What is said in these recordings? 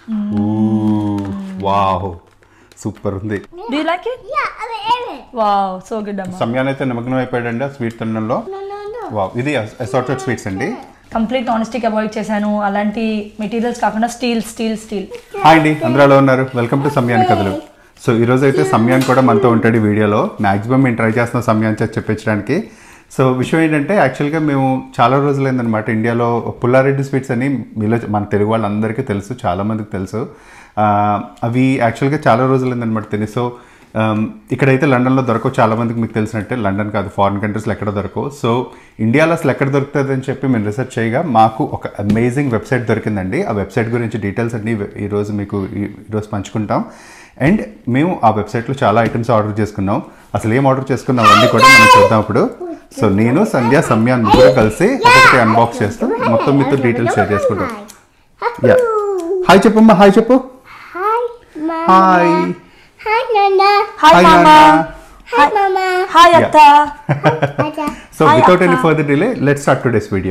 Wow super ఉంది do you like it Yeah, I will it. Wow so good అమ్మా సమయాన్ని అయితే నిమగ్నం అయిపోయాడండి ఆ స్వీట్ తినడంలో No, no, no. వావ్ ఇది అసార్టెడ్ స్వీట్స్ అండి కంప్లీట్ నాన్ స్టిక్ అవాయిడ్ చేశాను అలాంటి మెటీరియల్స్ కాకుండా స్టీల్ స్టీల్ స్టీల్ హాయ్ అండి అందరూ ఎలా ఉన్నారు వెల్కమ్ టు సమయాన్ కథలు సో ఈరోజు అయితే సమయాన్ కూడా మనతో ఉంటాడు ఈ వీడియోలో మ్యాక్సిమం మేము ట్రై చేస్తున్నాం సమయాన్ చేసి చెప్పించడానికి సో విషయం ఏంటంటే యాక్చువల్గా మేము చాలా రోజులైందనమాట ఇండియాలో పుల్లారెడ్డి స్వీట్స్ అని మీలో మన తెలుగు వాళ్ళందరికీ తెలుసు చాలామందికి తెలుసు ఆ, అవి యాక్చువల్గా చాలా రోజులైందనమాట తిని సో Um, ఇక్కడైతే లండన్లో దొరకవు చాలా మందికి మీకు తెలిసినట్టే లండన్ కాదు ఫారిన్ కంట్రీస్లో ఎక్కడ దొరకవు సో ఇండియాలో అసలు ఎక్కడ దొరుకుతుంది అని చెప్పి మేము రీసెర్చ్ చేయగా మాకు ఒక అమేజింగ్ వెబ్సైట్ దొరికిందండి ఆ వెబ్సైట్ గురించి డీటెయిల్స్ అన్ని ఈరోజు మీకు ఈ- ఈరోజు పంచుకుంటాం అండ్ మేము ఆ వెబ్సైట్లో చాలా ఐటమ్స్ ఆర్డర్ చేసుకున్నాం అసలు ఏం ఆర్డర్ చేసుకున్నాం అన్నీ కూడా మనం చూద్దాం ఇప్పుడు సో నేను సంధ్య సమ్య ముగ్గురు కలిసి ఒకటి అన్బాక్స్ చేస్తూ మొత్తం మీతో డీటెయిల్స్ షేర్ చేసుకుంటాం యా హాయ్ చెప్పమ్మా హాయ్ చెప్పు Hi, Mama. Hi Hi, Nana. Hi hi మామా Hi, Mama. హాయ్ అత్త Aja. So Hi, without any Akka. Further delay let start today's video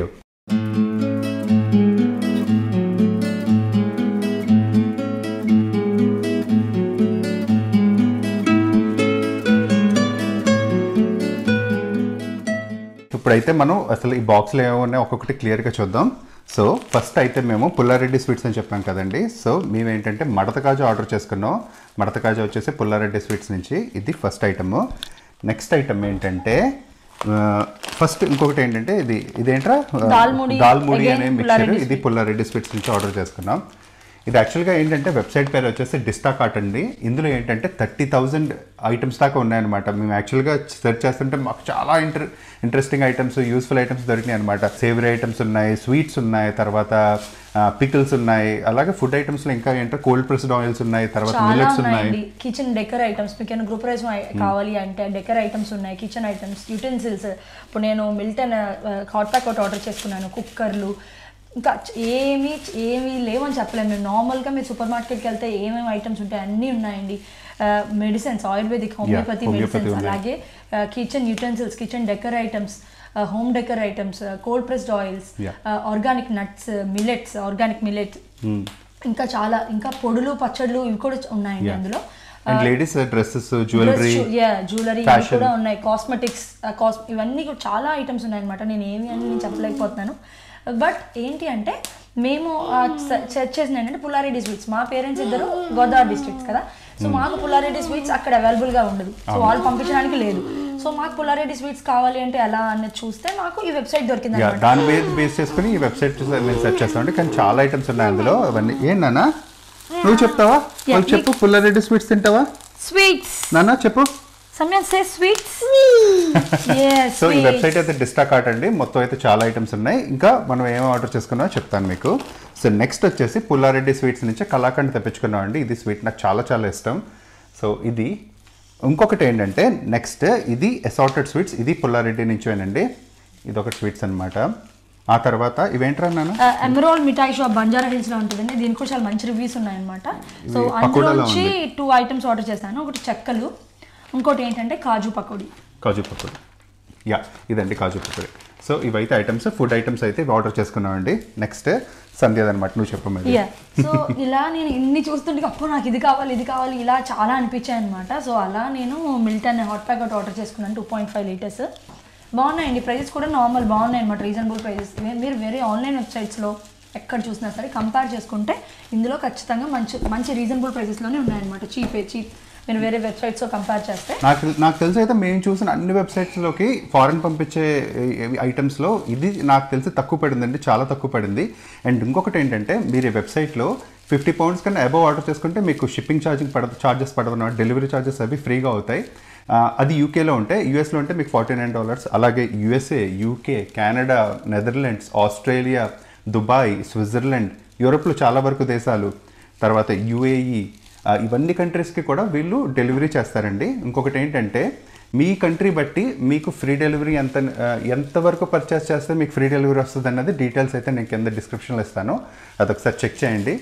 ఇప్పుడైతే మనం అసలు ఈ బాక్స్లో ఏమన్నా ఒక్కొక్కటి క్లియర్గా చూద్దాం సో ఫస్ట్ అయితే మేము పుల్లారెడ్డి స్వీట్స్ అని చెప్పాం కదండి సో మేము ఏంటంటే మడత కాజు ఆర్డర్ చేసుకున్నాం మడత కాజు వచ్చేసి పుల్లారెడ్డి స్వీట్స్ నుంచి ఇది ఫస్ట్ ఐటమ్ నెక్స్ట్ ఐటమ్ ఏంటంటే ఫస్ట్ ఇంకొకటి ఏంటంటే ఇది ఇదేంట్రా దాల్ముడి, దాల్ముడి again అనే మిక్చర్ పుల్లారెడ్డి ఇది పుల్లారెడ్డి స్వీట్స్ నుంచి ఆర్డర్ చేసుకున్నాం ఇది యాక్చువల్గా ఏంటంటే వెబ్సైట్ పేరు వచ్చేసి డిస్టాకాట్ అండి ఇందులో ఏంటంటే థర్టీ థౌజండ్ ఐటమ్స్ దాకా ఉన్నాయన్నమాట మేము యాక్చువల్గా సెర్చ్ చేస్తుంటే మాకు చాలా inter interesting items useful items దొరికినాయి అనమాట సేవరీ ఐటమ్స్ ఉన్నాయి స్వీట్స్ ఉన్నాయి తర్వాత పికిల్స్ ఉన్నాయి అలాగే ఫుడ్ ఐటమ్స్లో ఇంకా ఏంటంటే కోల్డ్ ప్రెస్డ్ ఆయిల్స్ ఉన్నాయి తర్వాత చాలా మిల్లెట్స్ ఉన్నాయి ఉన్నాయండి కిచెన్ డెకర్ ఐటమ్స్ మీకు ఏమైనా గ్రూప్ రైస్ కావాలి అంటే డెకర్ ఐటమ్స్ ఉన్నాయి కిచెన్ ఐటమ్స్ యూటెన్సిల్స్ ఇప్పుడు నేను మిల్టన్ హాట్ ప్యాక్ ఒకటి ఆర్డర్ చేసుకున్నాను కుక్కర్లు ఇంకా ఏమి ఏమి లేవని చెప్పలేము మేము నార్మల్గా మీరు సూపర్ మార్కెట్కి వెళ్తే ఏమేమి ఐటమ్స్ ఉంటాయి అన్నీ ఉన్నాయండి medicines ayurvedic homoeopathy homeopathy medicines ఉన్నాయి. అలాగే kitchen utensils kitchen decor items home decor items cold pressed oils Yeah. Organic nuts millets organic millets ఇంకా చాలా ఇంకా పొడులు పచ్చళ్ళు ఇవి కూడా ఉన్నాయండి అందులో and ladies dresses jewellery jewellery Fashion. కూడా ఉన్నాయి కాస్మెటిక్స్ కాస్ ఇవన్నీ కూడా చాలా ఐటమ్స్ ఉన్నాయన్నమాట నేను ఏమి అని నేను చెప్పలేకపోతున్నాను బట్ ఏంటి అంటే మేము సెర్చ్ చేసిన ఏంటంటే పుల్లారెడ్డి స్వీట్స్ మా పేరెంట్స్ ఇద్దరు గోదావరి డిస్ట్రిక్ట్స్ కదా సో మాకు పుల్లారెడ్డి స్వీట్స్ అక్కడ అవైలబుల్ గా ఉండదు సో వాళ్ళు పంపించడానికి లేదు సో మాకు పుల్లారెడ్డి స్వీట్స్ కావాలి అంటే ఎలా అనేది చూస్తే మాకు ఈ వెబ్సైట్ దొరికింది యా అనమాట దాని బేస్ బేస్ చేసుకుని ఈ వెబ్సైట్ మేము సెర్చ్ చేస్తామండి కానీ చాలా ఐటమ్స్ ఉన్నాయి అందులో అవన్నీ ఏం నాన్న నువ్వు చెప్తావా వాళ్ళు చెప్పు పుల్లారెడ్డి స్వీట్స్ తింటావా స్వీట్స్ నాన్న చెప్పు సమయం సే స్వీట్స్ సో ఈ వెబ్సైట్ అయితే డిస్టాకాట్ అండి మొత్తం అయితే చాలా ఐటమ్స్ ఉన్నాయి ఇంకా మనం ఏం ఆర్డర్ చేసుకున్నామో చెప్తాను మీకు సో నెక్స్ట్ వచ్చేసి పుల్లారెడ్డి స్వీట్స్ నుంచి కలాకండ్ తెప్పించుకున్నాం అండి ఇది స్వీట్ నాకు చాలా చాలా ఇష్టం సో ఇది ఇంకొకటి ఏంటంటే నెక్స్ట్ ఇది అసార్టెడ్ స్వీట్స్ ఇది పుల్లారెడ్డి నుంచేనండి ఇది ఒక స్వీట్స్ అన్నమాట ఆ తర్వాత ఇవేంట్రా నాన్న Emerald mithai shop Banjara Hills లో ఉంటుందండి దీనికి కూడా చాలా మంచి రివ్యూస్ ఉన్నాయన్నమాట సో ఇవి అందులో పకోడాలా నుంచి టూ ఐటమ్స్ ఆర్డర్ చేశాను ఒకటి చెక్కలు ఇంకోటి ఏంటంటే కాజు పకోడీ కాజు పకోడీ యా ఇదండి కాజు పకోడీ సో ఇవైతే ఐటమ్స్ ఫుడ్ ఐటమ్స్ అయితే ఇవి ఆర్డర్ చేసుకున్నామండి నెక్స్ట్ సంధ్యది అనమాట నువ్వు చెప్పు మరి యా సో ఇలా నేను ఇన్ని చూస్తుంటే అప్పుడు నాకు ఇది కావాలి ఇది కావాలి ఇలా చాలా అనిపించాయి అనమాట సో అలా నేను మిల్టన్ హాట్ ప్యాక్ ఒకటి ఆర్డర్ చేసుకున్నాను టూ పాయింట్ ఫైవ్ లీటర్స్ బాగున్నాయండి ప్రైజెస్ కూడా నార్మల్ బాగున్నాయి అనమాట రీజనబుల్ ప్రైజెస్ మీరు వేరే ఆన్లైన్ వెబ్సైట్స్లో ఎక్కడ చూసినా సరే కంపేర్ చేసుకుంటే ఇందులో ఖచ్చితంగా మంచి మంచి రీజనబుల్ ప్రైజెస్లోనే ఉన్నాయన్నమాట చీప్ చీప్ మీరు వేరే వెబ్సైట్స్తో కంపేర్ చేస్తే నాకు నాకు తెలిసి అయితే మేము చూసిన అన్ని వెబ్సైట్స్లోకి ఫారెన్ పంపించే ఐటమ్స్లో ఇది నాకు తెలిసి తక్కువ పడిందండి చాలా తక్కువ పడింది అండ్ ఇంకొకటి ఏంటంటే మీరు ఈ వెబ్సైట్లో ఫిఫ్టీ పౌండ్స్ కన్నా అబవ్ ఆర్డర్ చేసుకుంటే మీకు షిప్పింగ్ ఛార్జింగ్ పడ చార్జెస్ పడవన్నమాట డెలివరీ ఛార్జెస్ అవి ఫ్రీగా అవుతాయి ఆ, అది యూకేలో ఉంటే యూఎస్లో ఉంటే మీకు ఫార్టీ నైన్ డాలర్స్ అలాగే USA UK Canada Netherlands Australia Dubai Switzerland యూరోప్లో చాలా వరకు దేశాలు తర్వాత యుఏఈ ఆ, ఇవన్నీ కంట్రీస్కి కూడా వీళ్ళు డెలివరీ చేస్తారండి ఇంకొకటి ఏంటంటే మీ కంట్రీ బట్టి మీకు ఫ్రీ డెలివరీ ఎంత ఆ, ఎంతవరకు పర్చేస్ చేస్తే మీకు ఫ్రీ డెలివరీ వస్తుంది అన్నది డీటెయిల్స్ అయితే నేను కింద డిస్క్రిప్షన్లో ఇస్తాను అదొకసారి చెక్ చేయండి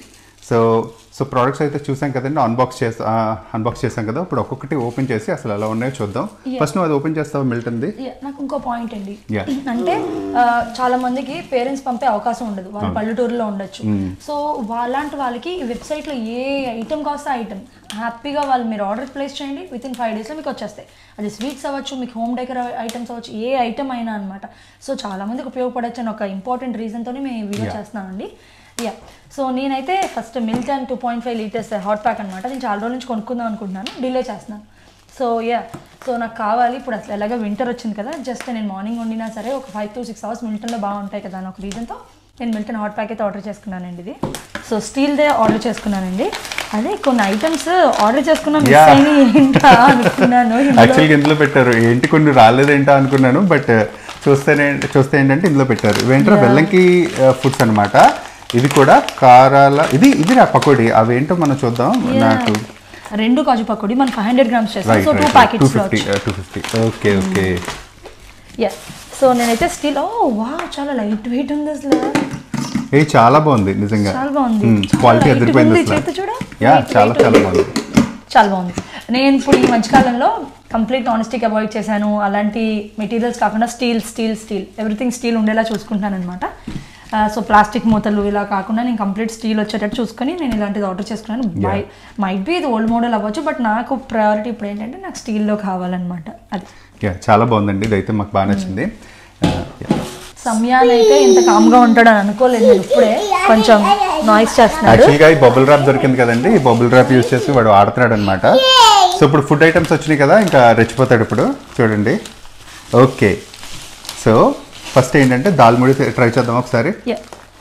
సో సో ప్రోడక్ట్స్ అయితే చూసాం కదండి అన్బాక్స్ చేస్తా అన్బాక్స్ చేసాం కదా ఇప్పుడు ఒక్కొక్కటి ఓపెన్ చేసి అసలు ఎలా ఉన్నాయో చూద్దాం ఫస్ట్ నువ్వు అది ఓపెన్ చేస్తావు మిల్టన్ది Yeah, నాకు ఇంకో పాయింట్ అండి Yeah. అంటే ఆ, చాలా మందికి పేరెంట్స్ పంపే అవకాశం ఉండదు వాళ్ళు పల్లెటూరులో ఉండొచ్చు సో వాళ్ళంటి వాళ్ళకి ఈ వెబ్సైట్ లో ఏ ఐటమ్ కాస్త ఐటమ్ హ్యాపీగా వాళ్ళు మీరు ఆర్డర్ ప్లేస్ చేయండి విత్ ఇన్ ఫైవ్ డేస్లో మీకు వచ్చేస్తాయి అది స్వీట్స్ అవ్వచ్చు మీకు హోమ్ డెకర్ ఐటమ్స్ అవ్వచ్చు ఏ ఐటమ్ అయినా అనమాట సో చాలా మందికి ఉపయోగపడచ్చు అని ఒక ఇంపార్టెంట్ రీజన్తోనే మేము వీడియో చేస్తున్నామండి యా సో నేనైతే first Milton two point five litres hot pack అనమాట నేను చాలా రోజుల నుంచి కొనుక్కుందాం అనుకుంటున్నాను డిలే చేస్తున్నాను సో యా సో నాకు కావాలి ఇప్పుడు అసలు ఎలాగో వింటర్ వచ్చింది కదా జస్ట్ నేను మార్నింగ్ వండినా సరే ఒక ఫైవ్ టు సిక్స్ అవర్స్ మిల్టన్లో బాగుంటాయి కదా అని ఒక రీజన్తో నేను మిల్టన్ హాట్ ప్యాక్ అయితే ఆర్డర్ చేసుకున్నానండి ఇది సో స్టీల్దే ఆర్డర్ చేసుకున్నానండి అదే కొన్ని ఐటమ్స్ ఆర్డర్ చేసుకున్నా మిస్ Yeah. అయినాయి ఏంటా అనుకున్నాను ఇందులో యాక్చువల్గా ఇందులో పెట్టారు ఏంటి కొన్ని రాలేదేంటా అనుకున్నాను బట్ చూస్తేనే చూస్తే ఏంటంటే ఇందులో పెట్టారు ఇవేంటో వెల్లంకి ఫుడ్స్ అన్నమాట ఇది కూడా కారాల ఇది ఇది రా పకోడీ అవేంటో మనం చూద్దాం నాకు రెండు కాజు పకోడీ మనం ఫైవ్ హండ్రెడ్ గ్రామ్స్ చేస్తాం right so two right two ప్యాకెట్స్లో fifty two fifty okay okay yes so నేనైతే స్టీల్ ఓ వా చాలా లైట్ వెయిట్ ఉంది అసలు ఏ చాలా బాగుంది నిజంగా చాలా బాగుంది క్వాలిటీ చాలా light అదిరిపోయింది ఉంది. అసలు చేతి చూడు యా Light చాలా weight చాలా ఉంది. బాగుంది చాలా బాగుంది నేను ఇప్పుడు ఈ మధ్యకాలంలో కంప్లీట్ నాన్ స్టిక్ అవాయిడ్ చేశాను అలాంటి మెటీరియల్స్ కాకుండా steel steel steel everything steel ఉండేలా చూసుకుంటాను అనమాట సో ప్లాస్టిక్ మూతలు ఇలా కాకుండా నేను కంప్లీట్ స్టీల్ వచ్చేటట్టు చూసుకొని నేను ఇలాంటిది ఆర్డర్ చేసుకున్నాను బై మైట్ బి ఇది ఓల్డ్ మోడల్ అవ్వచ్చు బట్ నాకు ప్రయారిటీ ఇప్పుడు ఏంటంటే నాకు స్టీల్లో కావాలన్నమాట అది యా చాలా బాగుందండి ఇదైతే మాకు బాగా నచ్చింది ఆ, yeah. సమయాన్ని అయితే ఇంత కామ్గా ఉంటాడని అనుకోలేదు నేను ఇప్పుడే కొంచెం నాయిస్ చేస్తున్నాడు యాక్చువల్గా ఈ బబుల్ ర్యాప్ దొరికింది కదండి ఈ బబుల్ ర్యాప్ యూస్ చేసి వాడు ఆడుతున్నాడు అనమాట సో ఇప్పుడు ఫుడ్ ఐటమ్స్ వచ్చినాయి కదా ఇంకా రెచ్చిపోతాడు ఇప్పుడు చూడండి ఓకే సో ఫస్ట్ ఏంటంటే దాల్ ముడి ట్రై చేద్దాం ఒకసారి Yeah.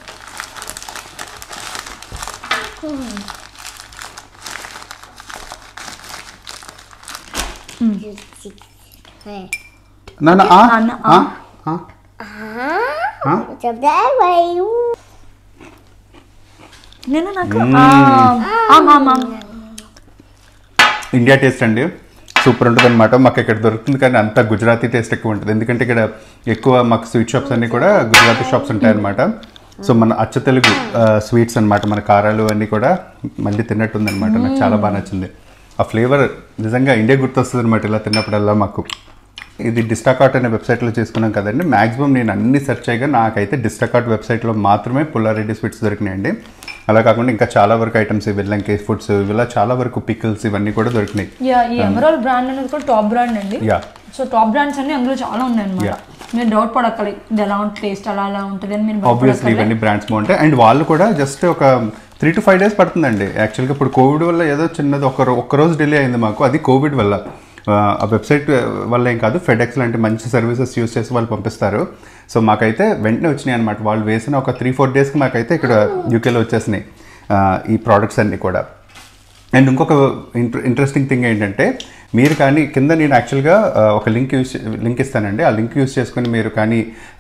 Hey. నాన్న ఆ, నాన్న, ఆ, ఆ. ఆ, ఆ. Chụp đá quay. నేను నాకు ఆ, ఆమ్, ఆమ్, ఆమ్. ఇండియా టేస్ట్ అండి సూపర్ ఉంటుంది అనమాట మాకు ఇక్కడ దొరుకుతుంది కానీ అంత గుజరాతీ టేస్ట్ ఎక్కువ ఉంటుంది ఎందుకంటే ఇక్కడ ఎక్కువ మాకు స్వీట్ షాప్స్ అన్నీ కూడా గుజరాతీ షాప్స్ ఉంటాయి అనమాట సో మన అచ్చ తెలుగు స్వీట్స్ అన్నమాట మన కారాలు అన్నీ కూడా మళ్ళీ తిన్నట్టుంది అనమాట నాకు చాలా బాగా నచ్చింది ఆ ఫ్లేవర్ నిజంగా ఇండియా గుర్తొస్తుంది అనమాట ఇలా తిన్నప్పుడల్లా మాకు ఇది డిస్టాకాట్ అనే వెబ్సైట్లో చేసుకున్నాం కదండి మాక్సిమం నేను అన్ని సెర్చ్ చేయగా నాకైతే డిస్టాకాట్ వెబ్సైట్లో మాత్రమే పుల్లారెడ్డి స్వీట్స్ దొరికినాయండి అలా కాకుండా ఇంకా చాలా వరకు ఐటమ్స్ వెల్లంకి ఫుడ్స్ ఇలా చాలా వరకు పికిల్స్ ఇవన్నీ కూడా దొరికినాయి యా ఈ ఎమరాల్ బ్రాండ్ అనేది కూడా టాప్ బ్రాండ్ అండి యా సో టాప్ బ్రాండ్స్ అన్ని అందులో చాలా ఉన్నాయి అనమాట Yeah. మీరు డౌట్ పడక్కర్లేదు ఇది ఎలా ఉంటుంది టేస్ట్ అలా అలా ఉంటుంది అని మీరు ఆబ్వియస్లీ భయపడక్కర్లేదు. ఇవన్నీ బ్రాండ్స్ బాగుంటాయి అండ్ వాళ్ళు కూడా జస్ట్ ఒక త్రీ టు ఫైవ్ డేస్ పడుతుందండి యాక్చువల్గా ఇప్పుడు కోవిడ్ వల్ల ఏదో చిన్నది ఒక రో- ఒక్క రోజు డిలే అయింది మాకు అది కోవిడ్ వల్ల ఆ, ఆ వెబ్సైట్ వల్ల ఏం కాదు ఫెడెక్స్ లాంటి మంచి సర్వీసెస్ యూస్ చేసి వాళ్ళు పంపిస్తారు సో మాకైతే వెంటనే వచ్చినాయి అనమాట వాళ్ళు వేసిన ఒక త్రీ ఫోర్ డేస్కి మాకైతే ఇక్కడ యూకేలో వచ్చేసినాయి ఆ, ఈ ప్రోడక్ట్స్ అన్నీ కూడా అండ్ ఇంకొక ఇంట్రెస్టింగ్ థింగ్ ఏంటంటే మీరు కానీ కింద నేను యాక్చువల్గా ఆ, ఒక లింక్ యూస్ లింక్ ఇస్తానండి ఆ లింక్ యూస్ చేసుకుని మీరు కానీ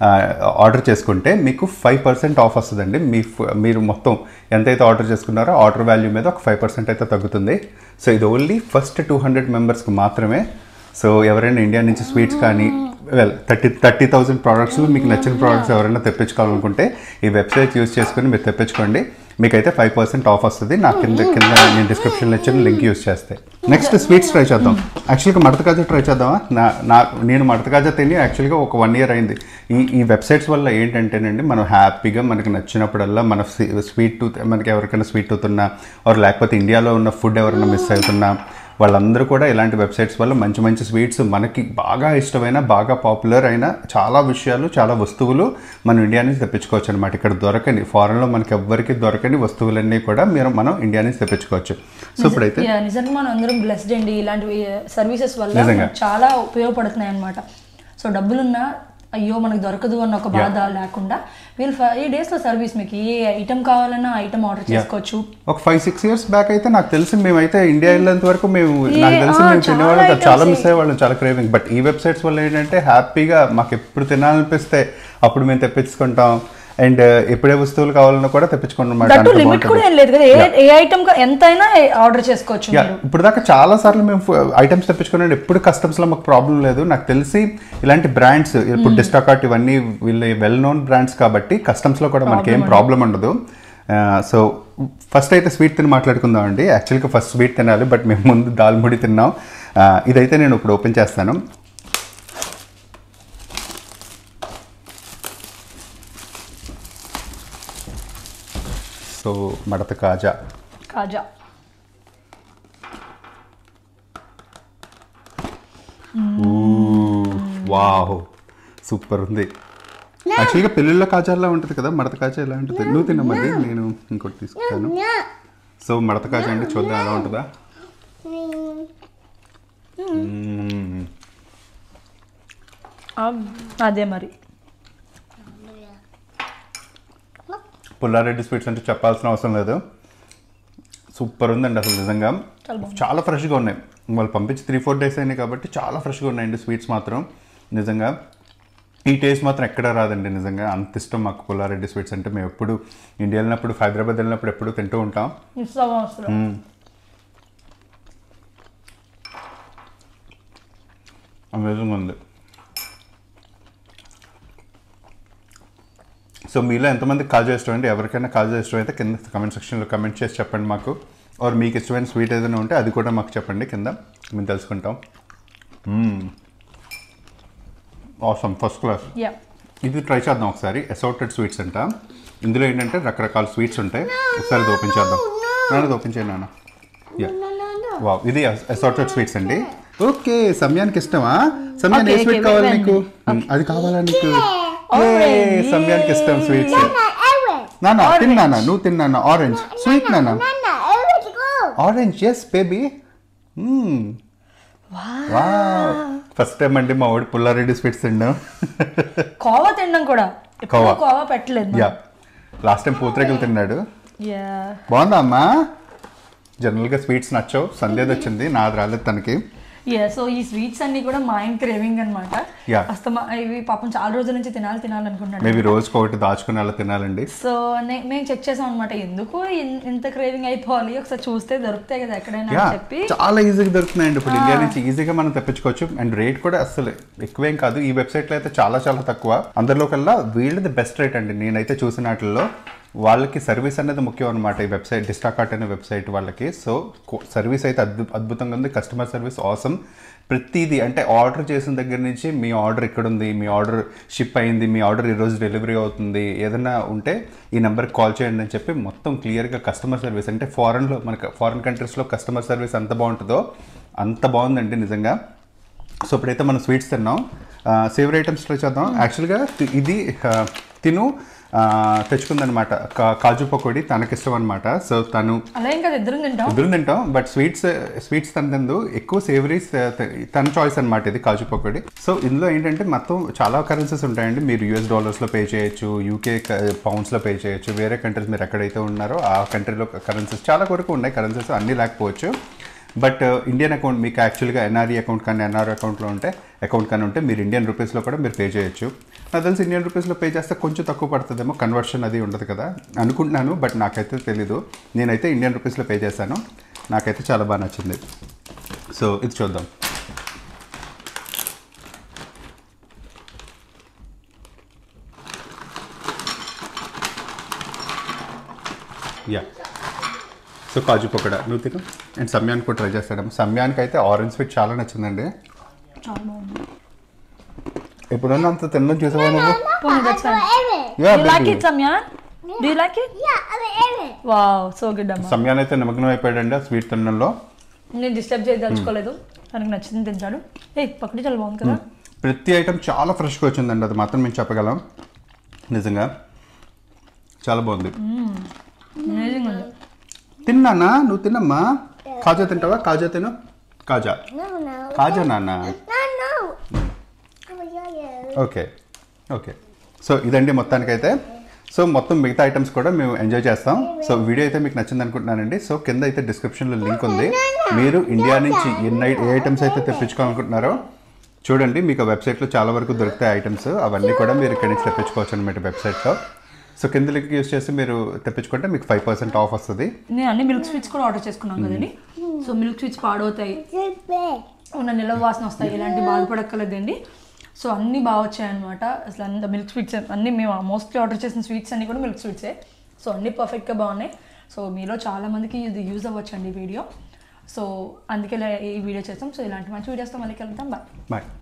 ఆర్డర్ చేసుకుంటే మీకు ఫైవ్ పర్సెంట్ ఆఫ్ వస్తుందండి మీ ఫ- మీరు మొత్తం ఎంతైతే ఆర్డర్ చేసుకున్నారో ఆర్డర్ వాల్యూ మీద ఒక ఫైవ్ పర్సెంట్ అయితే తగ్గుతుంది సో ఇది ఓన్లీ ఫస్ట్ టూ హండ్రెడ్ మెంబర్స్కి మాత్రమే సో ఎవరైనా ఇండియా నుంచి స్వీట్స్ కానీ well thirty thirty thousand products మీకు నచ్చిన ప్రోడక్ట్స్ ఎవరైనా తెప్పించుకోవాలనుకుంటే ఈ వెబ్సైట్ యూస్ చేసుకొని మీరు తెప్పించుకోండి మీకైతే ఫైవ్ పర్సెంట్ ఆఫ్ వస్తుంది నా కింద కింద నేను డిస్క్రిప్షన్లో ఇచ్చిన లింక్ యూస్ చేస్తే నెక్స్ట్ స్వీట్స్ ట్రై చేద్దాం యాక్చువల్గా మడత కాజా ట్రై చేద్దామా నా నా నేను మడత కాజా తిని యాక్చువల్గా ఒక వన్ ఇయర్ అయింది ఈ ఈ వెబ్సైట్స్ వల్ల ఏంటంటేనండి మనం హ్యాపీగా మనకి నచ్చినప్పుడల్లా మన స్వీట్ టూత్ మనకి ఎవరికైనా స్వీట్ టూత్ ఉన్నా ఆర్ లేకపోతే ఇండియాలో ఉన్న ఫుడ్ ఎవరైనా మిస్ అవుతున్నా వాళ్ళందరూ కూడా ఇలాంటి వెబ్సైట్స్ వల్ల మంచి మంచి స్వీట్స్ మనకి బాగా ఇష్టమైన బాగా పాపులర్ అయిన చాలా విషయాలు చాలా వస్తువులు మనం ఇండియా నుంచి తెప్పించుకోవచ్చు అనమాట ఇక్కడ దొరకని ఫారెన్లో మనకి ఎవ్వరికి దొరకని వస్తువులన్నీ కూడా మీరు మనం ఇండియా నుంచి తెప్పించుకోవచ్చు సో ఇప్పుడైతే యా నిజంగా మనం అందరం బ్లెస్డ్ అండి ఇలాంటి సర్వీసెస్ వల్ల నిజంగా. మనకు చాలా ఉపయోగపడుతున్నాయి అనమాట సో డబ్బులున్నా అయ్యో మనకు దొరకదు అన్న ఒక బాధ లేకుండా వీళ్ళు ఫైవ్ డేస్లో సర్వీస్ మీకు ఏ ఐటమ్ కావాలన్నా ఐటమ్ ఆర్డర్ చేసుకోవచ్చు ఒక ఫైవ్ సిక్స్ ఇయర్స్ బ్యాక్ అయితే నాకు తెలిసి మేమైతే ఇండియా వెళ్ళేంత వరకు మేము ఏ, నాకు తెలిసి ఆ, మేము చాలా తినేవాళ్ళం కాదు. చాలా items మిస్ అయ్యేవాళ్ళం చాలా క్రేవింగ్ బట్ ఈ వెబ్సైట్స్ వల్ల ఏంటంటే హ్యాపీగా మాకు ఎప్పుడు తినాలనిపిస్తే అప్పుడు మేము తెప్పించుకుంటాం అండ్ ఎప్పుడే వస్తువులు కావాలన్నా కూడా తెప్పించుకుంటాం దట్టు అన్నమాట లిమిట్ కూడా ఏం లేదు కదా ఏ ఏ ఐటమ్ ఎంతైనా ఆర్డర్ చేసుకోవచ్చు యా మీరు ఇప్పుడు దాకా చాలా సార్లు మేము ఐటమ్స్ తెప్పించుకున్నాం ఎప్పుడు customs లో మాకు ప్రాబ్లం లేదు నాకు తెలిసి ఇలాంటి బ్రాండ్స్ ఇప్పుడు డిస్టాకాట్ ఇవన్నీ వీళ్ళు వెల్ నోన్ బ్రాండ్స్ కాబట్టి customs లో కూడా మనకి ఏం ప్రాబ్లం ఉండదు సో ఫస్ట్ అయితే స్వీట్ తిని మాట్లాడుకుందాం అండి యాక్చువల్గా ఫస్ట్ స్వీట్ తినాలి బట్ మేము ముందు దాల్ ముడి తిన్నాం ఆ, ఇదైతే నేను ఇప్పుడు ఓపెన్ చేస్తాను సో మడత కాజా కాజా వావ్ సూపర్ ఉంది యాక్చువల్గా పెళ్ళిళ్ళ కాజాల్లో ఉంటుంది కదా మడత కాజా ఎలా ఉంటుంది నువ్వు తినమ్మది నేను ఇంకోటి తీసుకుంటాను No. సో మడత కాజా అంటే చూద్దాం ఎలా ఉంటుందా Mm. మ్మ్. అదే మరి పుల్లారెడ్డి స్వీట్స్ అంటే చెప్పాల్సిన అవసరం లేదు సూపర్ ఉందండి అసలు నిజంగా చాలా బాగుంది. చాలా ఫ్రెష్గా ఉన్నాయి వాళ్ళు పంపించి త్రీ ఫోర్ డేస్ అయినాయి కాబట్టి చాలా ఫ్రెష్గా ఉన్నాయండి స్వీట్స్ మాత్రం నిజంగా ఈ టేస్ట్ మాత్రం ఎక్కడా రాదండి నిజంగా అంత ఇష్టం మాకు పుల్లారెడ్డి స్వీట్స్ అంటే మేము ఎప్పుడు ఇండియా వెళ్ళినప్పుడు హైదరాబాద్ వెళ్ళినప్పుడు ఎప్పుడు తింటూ ఉంటాం మిస్ అవసరం మ్మ్. అమేజింగ్ ఉంది సో మీలో ఎంతమంది కాజు ఇష్టం అండి ఎవరికైనా కాజు ఇష్టం అయితే కింద కమెంట్ సెక్షన్లో కమెంట్ చేసి చెప్పండి మాకు ఆర్ మీకు ఇష్టమైన స్వీట్ ఏదైనా ఉంటే అది కూడా మాకు చెప్పండి కింద మేము తెలుసుకుంటాం అవసరం ఫస్ట్ క్లాస్ యా ఇది ట్రై చేద్దాం ఒకసారి అసోర్టెడ్ స్వీట్స్ అంట ఇందులో ఏంటంటే రకరకాల స్వీట్స్ ఉంటాయి ఒకసారి ఇది ఓపెన్ చేద్దాం నాన్న ఇది ఓపెన్ చేయండి నాన్న yeah No, no, no. Wow ఇది అసోర్టెడ్ స్వీట్స్ అండి ఓకే సమయానికి ఇష్టమా సమయాన్ని ఏ Okay, స్వీట్ okay, కావాలి wait, నీకు మ్, అది కావాలా నీకు Orange. Yay, సమయానికి ఇష్టం స్వీట్స్ Nana, orange. నాన్న Orange. తిన్నానా నువ్వు తిన్నానా ఆరెంజ్ స్వీట్ నాన్న Nana, orange, go. ఆరెంజ్ ఎస్ బేబీ ఫస్ట్ టైం అండి మా వాడు పుల్లారెడ్డి స్వీట్స్ తిన్నాం కోవా తినడం కూడా ఎప్పుడు కోవా. కోవా పెట్టలేదు యా లాస్ట్ టైం పూతరేకులు తిన్నాడు యా బాగుందా అమ్మా జనరల్గా స్వీట్స్ నచ్చవు సంధ్యది వచ్చింది నాది రాలేదు తనకి యా సో ఈ స్వీట్స్ అన్ని కూడా మా ఆయన క్రేవింగ్ అనమాట Yeah. అస్తమా ఇవి పాపం చాలా రోజుల నుంచి తినాలి తినాలనుకుంటున్నాడు మేబీ రోజుకి ఒకటి దాచుకుని అలా తినాలండి సో నే- మేము చెక్ చేసాం అనమాట ఎందుకు ఇన్- ఇంత క్రేవింగ్ అయిపోవాలి ఒకసారి చూస్తే దొరుకుతాయి కదా ఎక్కడైనా యా అని చెప్పి చాలా ఈజీగా దొరుకుతున్నాయండి ఇప్పుడు ఇండియా నుంచి ఈజీగా మనం తెప్పించుకోవచ్చు అండ్ రేట్ కూడా అసలు ఎక్కువేం కాదు ఈ వెబ్సైట్లో అయితే చాలా చాలా తక్కువ అందరిలో కల్లా వీళ్ళది బెస్ట్ రేట్ అండి నేనైతే చూసిన వాటిల్లో వాళ్ళకి సర్వీస్ అనేది ముఖ్యం అనమాట ఈ వెబ్సైట్ డిస్టాకార్ట్ అనే వెబ్సైట్ వాళ్ళకి సో సర్వీస్ అయితే అద్భు అద్భుతంగా ఉంది కస్టమర్ సర్వీస్ ఆసమ్ ప్రతిదీ అంటే ఆర్డర్ చేసిన దగ్గర నుంచి మీ ఆర్డర్ ఇక్కడ ఉంది మీ ఆర్డర్ షిప్ అయింది మీ ఆర్డర్ ఈరోజు డెలివరీ అవుతుంది ఏదైనా ఉంటే ఈ నెంబర్కి కాల్ చేయండి అని చెప్పి మొత్తం క్లియర్గా కస్టమర్ సర్వీస్ అంటే ఫారెన్లో మనకి ఫారెన్ కంట్రీస్లో కస్టమర్ సర్వీస్ ఎంత బాగుంటుందో అంత బాగుందండి నిజంగా సో ఇప్పుడైతే మనం స్వీట్స్ తిన్నాం సేవర్ ఐటమ్స్ ట్రై చేద్దాం యాక్చువల్గా తి- ఇది ఆ, తిను ఆ, తెచ్చుకుందనమాట కా- కాజు పకోడీ తనకిష్టం అనమాట సో తను అలా ఇంకా ఇద్దరు తింటాం ఇద్దరు తింటాం బట్ స్వీట్స్ స్వీట్స్ తన తిందు ఎక్కువ సేవరీస్ తన చాయిస్ అనమాట ఇది కాజు పకోడీ సో ఇందులో ఏంటంటే మొత్తం చాలా కరెన్సీస్ ఉంటాయండి మీరు యూఎస్ డాలర్స్లో పే చేయొచ్చు యూకే పౌండ్స్లో పే చేయొచ్చు వేరే కంట్రీస్ మీరు ఎక్కడైతే ఉన్నారో ఆ కంట్రీలో కరెన్సీస్ చాలా వరకు ఉన్నాయి కరెన్సీస్ అన్నీ లేకపోవచ్చు బట్ ఇండియన్ అకౌంట్ మీకు యాక్చువల్గా ఎన్ఆర్ఈ అకౌంట్ కానీ ఎన్ఆర్ అకౌంట్లో ఉంటే అకౌంట్ కానీ ఉంటే మీరు ఇండియన్ రూపీస్లో కూడా మీరు పే చేయొచ్చు నాకు తెలిసి ఇండియన్ రూపీస్లో పే చేస్తే కొంచెం తక్కువ పడుతుందేమో కన్వర్షన్ అది ఉండదు కదా అనుకుంటున్నాను బట్ నాకైతే తెలీదు నేనైతే ఇండియన్ రూపీస్లో పే చేశాను నాకైతే చాలా బాగా నచ్చింది సో ఇది చూద్దాం యా సో కాజు పకోడా నువ్వు తిను అండ్ సమ్యానికి కూడా ట్రై చేస్తాడు సమ్యానికి అయితే ఆరెంజ్ స్వీట్ చాలా నచ్చిందండి చాలా బాగుంది ఎప్పుడన్నా అంత తినడం చూసావా నువ్వు పోనీ that's fine Orange. Yeah, you like baby. It సమ్యా do you like it Yeah, I'm orange. Wow so good అమ్మా సమ్యాన్ అయితే నిమగ్నం అయిపోయాడండి ఆ స్వీట్ తినడంలో నేను డిస్టర్బ్ చేయదలుచుకోలేదు తనకు నచ్చింది తింటాడు ఏ పక్కడి చాలా బాగుంది కదా ప్రతి ఐటమ్ చాలా ఫ్రెష్గా వచ్చిందండి అది మాత్రం మేము చెప్పగలం నిజంగా చాలా బాగుంది అమేజింగ్ ఉంది తిన్నానా నువ్వు తిన్నమ్మా కాజా తింటావా కాజా తిను కాజా No, no. కాజా నాన్న No, no. I'm a yo-yo. Okay okay so ఇదండి మొత్తానికైతే సో మొత్తం మిగతా ఐటమ్స్ కూడా మేము ఎంజాయ్ చేస్తాం సో వీడియో అయితే మీకు నచ్చింది అనుకుంటున్నానండి సో కింద అయితే డిస్క్రిప్షన్లో లింక్ ఉంది మీరు ఇండియా నుంచి ఎన్ని ఐ- ఏ ఐటమ్స్ అయితే తెప్పించుకోవాలనుకుంటున్నారో చూడండి మీకు వెబ్సైట్లో చాలా వరకు దొరుకుతాయి ఐటమ్స్ అవన్నీ కూడా మీరు ఇక్కడి నుంచి తెప్పించుకోవచ్చు అనమాట వెబ్సైట్లో సో కింద లింక్ యూస్ చేసి మీరు తెప్పించుకుంటే మీకు ఫైవ్ పర్సెంట్ ఆఫ్ వస్తుంది నేను అన్ని మిల్క్ స్వీట్స్ కూడా ఆర్డర్ చేసుకున్నాం కదండి సో మిల్క్ స్వీట్స్ పాడవుతాయి It's big. ఉన్న నిలవ వాసన వస్తాయి ఇలాంటి బాధపడక్కర్లేదండి సో అన్నీ బాగా వచ్చాయన్నమాట అసలు అంత మిల్క్ స్వీట్స్ అన్నీ మేము మోస్ట్లీ ఆర్డర్ చేసిన స్వీట్స్ అన్నీ కూడా మిల్క్ స్వీట్సే సో అన్నీ పర్ఫెక్ట్గా బాగున్నాయి సో మీలో చాలామందికి ఇది యూజ్ అవ్వచ్చండి ఈ వీడియో సో అందుకే ఇలా ఈ వీడియో చేస్తాం సో ఇలాంటి మంచి వీడియోస్తో మళ్ళీ కలుద్దాం బాయ్ బాయ్